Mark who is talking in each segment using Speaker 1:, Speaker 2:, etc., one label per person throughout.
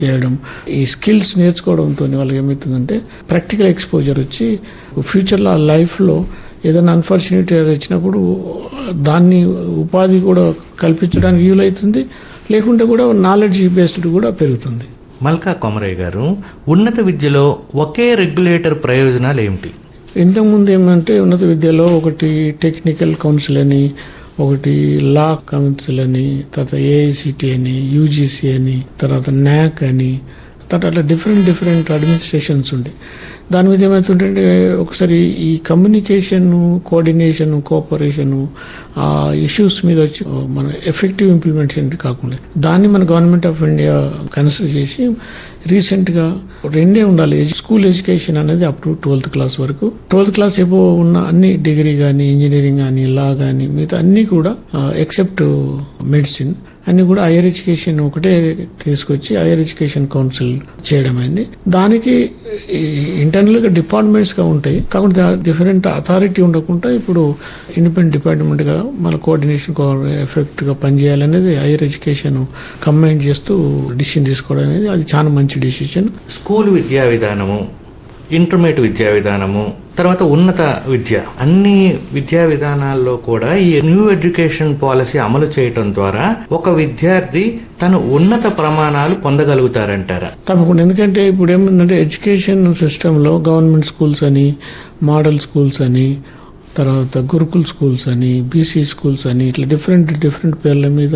Speaker 1: చేయడం ఈ స్కిల్స్ నేర్చుకోవడంతో వాళ్ళకి ఏమవుతుందంటే ప్రాక్టికల్ ఎక్స్పోజర్ వచ్చి ఫ్యూచర్లో లైఫ్లో ఏదైనా అన్ఫార్చునేట్ వచ్చినప్పుడు దాన్ని ఉపాధి కూడా కల్పించడానికి వీలవుతుంది లేకుంటే కూడా నాలెడ్జ్ బేస్డ్ కూడా పెరుగుతుంది
Speaker 2: మల్కా కొమరయ్య గారు ఉన్నత విద్యలో ఒకే రెగ్యులేటర్ ప్రయోజనాలు ఏమిటి
Speaker 1: ఇంతకుముందు ఏమంటే ఉన్నత విద్యలో ఒకటి టెక్నికల్ కౌన్సిల్ అని ఒకటి లా కౌన్సిల్ అని తర్వాత ఏఐసిటి అని యూజీసీ అని తర్వాత న్యాక్ అని తర్వాత అట్లా డిఫరెంట్ డిఫరెంట్ అడ్మినిస్ట్రేషన్స్ ఉండే దాని మీద ఏమవుతుందంటే ఒకసారి ఈ కమ్యూనికేషన్ కోఆర్డినేషన్ కోఆపరేషన్ ఆ ఇష్యూస్ మీద వచ్చి మన ఎఫెక్టివ్ ఇంప్లిమెంటేషన్ కాకుండా దాన్ని మన గవర్నమెంట్ ఆఫ్ ఇండియా కన్సిడర్ చేసి రీసెంట్ గా రెండే ఉండాలి స్కూల్ ఎడ్యుకేషన్ అనేది అప్ టు ట్వెల్త్ క్లాస్ వరకు ట్వెల్త్ క్లాస్ ఎబో ఉన్న అన్ని డిగ్రీ కానీ ఇంజనీరింగ్ కానీ లా కానీ మిగతా అన్ని కూడా ఎక్సెప్ట్ మెడిసిన్ అన్ని కూడా హైయర్ ఎడ్యుకేషన్ ఒకటే తీసుకొచ్చి హైయర్ ఎడ్యుకేషన్ కౌన్సిల్ చేయడం అయింది దానికి ఇంటర్నల్ గా డిపార్ట్మెంట్స్ గా ఉంటాయి కాకుండా డిఫరెంట్ అథారిటీ ఉండకుండా ఇప్పుడు ఇండిపెండెంట్ డిపార్ట్మెంట్ గా మన కోఆర్డినేషన్ ఎఫెక్ట్ గా పనిచేయాలనేది హైయర్ ఎడ్యుకేషన్ కంబైన్ చేస్తూ డిసిషన్ తీసుకోవడం అనేది అది చాలా మంచి డిసిషన్
Speaker 2: స్కూల్ విద్యా విధానము ఇంటర్మీడియట్ విద్యా విధానము తర్వాత ఉన్నత విద్య అన్ని విద్యా విధానాల్లో కూడా ఈ న్యూ ఎడ్యుకేషన్ పాలసీ అమలు చేయటం ద్వారా ఒక విద్యార్థి తన ఉన్నత ప్రమాణాలు పొందగలుగుతారంటారా
Speaker 1: తప్పకుండా ఎందుకంటే ఇప్పుడు ఏముందంటే ఎడ్యుకేషన్ సిస్టమ్ లో గవర్నమెంట్ స్కూల్స్ అని మోడల్ స్కూల్స్ అని తర్వాత గురుకుల్ స్కూల్స్ అని బీసీ స్కూల్స్ అని ఇట్లా డిఫరెంట్ డిఫరెంట్ పేర్ల మీద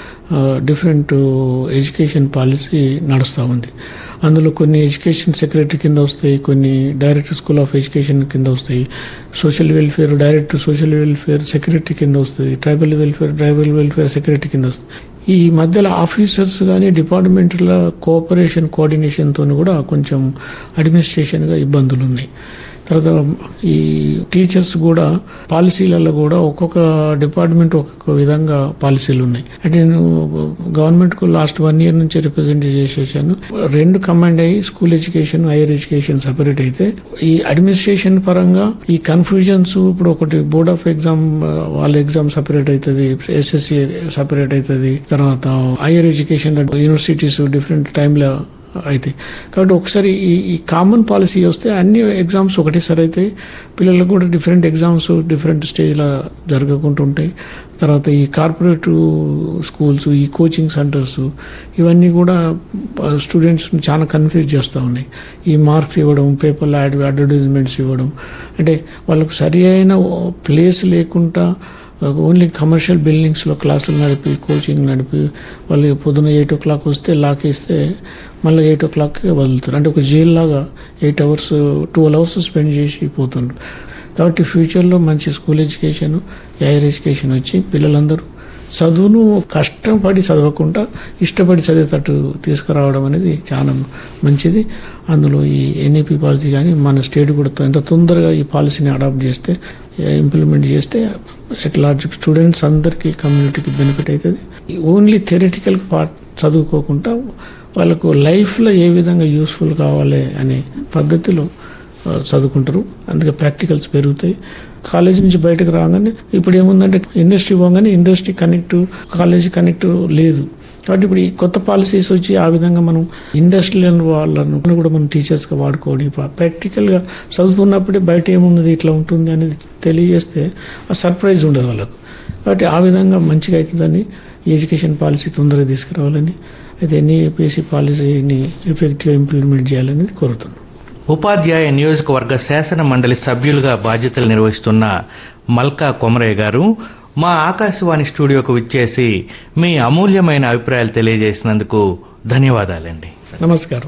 Speaker 1: డిఫరెంట్ ఎడ్యుకేషన్ పాలసీ నడుస్తూ ఉంది అందులో కొన్ని ఎడ్యుకేషన్ సెక్రటరీ కింద వస్తాయి కొన్ని డైరెక్టర్ స్కూల్ ఆఫ్ ఎడ్యుకేషన్ కింద వస్తాయి social welfare director social welfare secretary కింద వస్తుంది tribal welfare tribal welfare secretary కింద వస్తుంది ఈ మధ్యలో ఆఫీసర్స్ కానీ డిపార్ట్మెంట్ల కోఆపరేషన్ కోఆర్డినేషన్ తో కూడా కొంచెం అడ్మినిస్ట్రేషన్ గా ఇబ్బందులు ఉన్నాయి తర్వాత ఈ టీచర్స్ కూడా పాలసీలలో కూడా ఒక్కొక్క డిపార్ట్మెంట్ ఒక్కొక్క విధంగా పాలసీలు ఉన్నాయి అంటే నేను గవర్నమెంట్ కు లాస్ట్ వన్ ఇయర్ నుంచి రిప్రజెంట్ చేసేసాను రెండు కమాండ్ అయ్యి school education higher education separate అయితే ఈ అడ్మినిస్ట్రేషన్ పరంగా ఈ కన్ఫ్యూజన్స్ ఇప్పుడు ఒకటి బోర్డ్ ఆఫ్ ఎగ్జామ్ వాళ్ళ ఎగ్జామ్ సపరేట్ అవుతుంది ఎస్ఎస్సి సపరేట్ అవుతుంది తర్వాత హైయర్ ఎడ్యుకేషన్ యూనివర్సిటీస్ డిఫరెంట్ టైంలో అయితే కాబట్టి ఒకసారి ఈ ఈ కామన్ పాలసీ వస్తే అన్ని ఎగ్జామ్స్ ఒకటేసారి అయితే పిల్లలకు కూడా డిఫరెంట్ ఎగ్జామ్స్ డిఫరెంట్ స్టేజ్లో జరగకుండా ఉంటాయి తర్వాత ఈ కార్పొరేట్ స్కూల్స్ ఈ కోచింగ్ సెంటర్స్ ఇవన్నీ కూడా స్టూడెంట్స్ చాలా కన్ఫ్యూజ్ చేస్తూ ఉన్నాయి ఈ మార్క్స్ ఇవ్వడం పేపర్లో యాడ్ అడ్వర్టైజ్మెంట్స్ ఇవ్వడం అంటే వాళ్ళకు సరి అయిన ప్లేస్ లేకుండా ఓన్లీ కమర్షియల్ బిల్డింగ్స్ లో క్లాసులు నడిపి కోచింగ్ నడిపి వాళ్ళు పొద్దున ఎయిట్ ఓ క్లాక్ వస్తే లాక్ ఇస్తే మళ్ళీ ఎయిట్ ఓ క్లాక్ వదులుతారు అంటే ఒక జైల్ లాగా eight hours twelve hours spend చేసి పోతుండ్రు కాబట్టి ఫ్యూచర్లో మంచి స్కూల్ ఎడ్యుకేషన్ హైయర్ ఎడ్యుకేషన్ వచ్చి పిల్లలందరూ చదువును కష్టపడి చదవకుండా ఇష్టపడి చదివేటట్టు తీసుకురావడం అనేది చాలా మంచిది అందులో ఈ ఎన్ఈపీ పాలసీ కానీ మన స్టేట్ కూడా ఎంత తొందరగా ఈ పాలసీని అడాప్ట్ చేస్తే ఇంప్లిమెంట్ చేస్తే ఎట్ లార్జ్ స్టూడెంట్స్ అందరికీ కమ్యూనిటీకి బెనిఫిట్ అవుతుంది ఓన్లీ థెరటికల్ పార్ట్ చదువుకోకుండా వాళ్ళకు లైఫ్లో ఏ విధంగా యూస్ఫుల్ కావాలి అనే పద్ధతిలో చదువుకుంటారు అందుకే ప్రాక్టికల్స్ పెరుగుతాయి కాలేజ్ నుంచి బయటకు రాగానే ఇప్పుడు ఏముందంటే ఇండస్ట్రీ పోగానే ఇండస్ట్రీ కనెక్ట్ కాలేజ్ కనెక్ట్ లేదు కాబట్టి ఇప్పుడు ఈ కొత్త పాలసీస్ వచ్చి ఆ విధంగా మనం ఇండస్ట్రియల్ వాళ్ళను కూడా మనం టీచర్స్ గా వాడుకోవడం ప్రాక్టికల్ గా చదువుతున్నప్పుడే బయట ఏమున్నది ఇట్లా ఉంటుంది అనేది తెలియజేస్తే ఆ సర్ప్రైజ్ ఉండదు వాళ్ళకు కాబట్టి ఆ విధంగా మంచిగా అవుతుందని ఎడ్యుకేషన్ పాలసీ తొందరగా తీసుకురావాలని అయితే ఎన్ఈపిఎస్సి పాలసీని ఎఫెక్టివ్ గా ఇంప్లిమెంట్ చేయాలనేది కోరుతున్నాను
Speaker 2: ఉపాధ్యాయ నియోజకవర్గ శాసన మండలి సభ్యులుగా బాధ్యతలు నిర్వహిస్తున్న మల్కా కొమరయ్య గారు మా ఆకాశవాణి స్టూడియోకు విచ్చేసి మీ అమూల్యమైన అభిప్రాయాలు తెలియజేసినందుకు ధన్యవాదాలండి
Speaker 1: నమస్కారం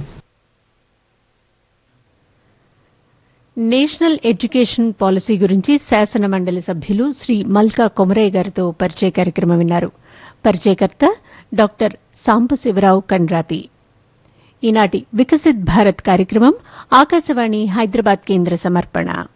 Speaker 3: నేషనల్ ఎడ్యుకేషన్ పాలసీ గురించి శాసన మండలి సభ్యులు శ్రీ మల్కా కొమరయ్య గారితో పరిచయ కార్యక్రమం విన్నారు పరిచయకర్త డాక్టర్ సాంబశివరావు కండ్రాతి ఈనాటి వికసిత్ భారత్ కార్యక్రమం ఆకాశవాణి హైదరాబాద్ కేంద్ర సమర్పణ